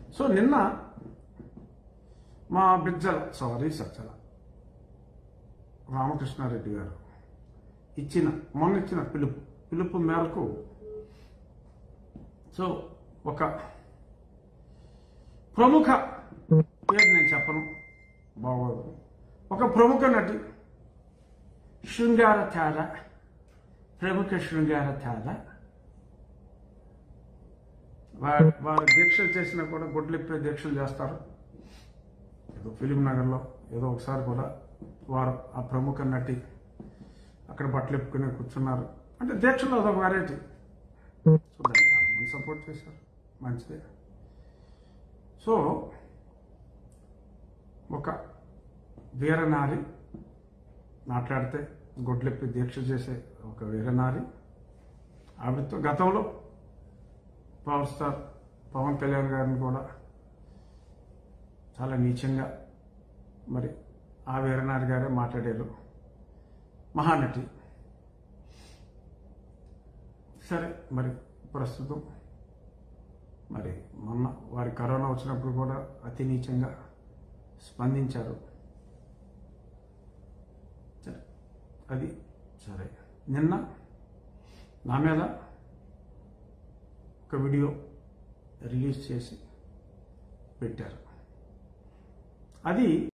so నిన్న మా బిజ్జల sorry Sajjala Ramakrishna Reddy గారు ఇచ్చిన మొన్న ఇచ్చిన పిలుపు పిలుపు మేరకు సో ఒక ప్రముఖ పేరు నేను చెప్పను బాగోదు ఒక ప్రముఖ నటి శృంగార తార ప్రముఖ శృంగార తార వారు వారు దీక్షలు చేసినా కూడా గుడ్లిప్పే దీక్షలు చేస్తారు ఏదో ఫిలిం నగర్లో ఏదో ఒకసారి కూడా వారు ఆ ప్రముఖ నటి అక్కడ బట్టలు ఎప్పుకుని కూర్చున్నారు అంటే దీక్షలో అదొక వెరైటీ సో దాన్ని చాలా మంది సపోర్ట్ చేశారు మంచిదే సో ఒక వీరనారి మాట్లాడితే గొడ్లెప్పి దీక్ష చేసే ఒక వీరనారి ఆవిడతో గతంలో పవర్ స్టార్ పవన్ కళ్యాణ్ గారిని కూడా చాలా నీచంగా మరి ఆ వీరనారి గారే మాట్లాడారు మహానటి సరే మరి ప్రస్తుతం మరి మొన్న వారి కరోనా వచ్చినప్పుడు కూడా అతి నీచంగా స్పందించారు సరే అది సరే నిన్న నా మీద ఒక వీడియో రిలీజ్ చేసి పెట్టారు అది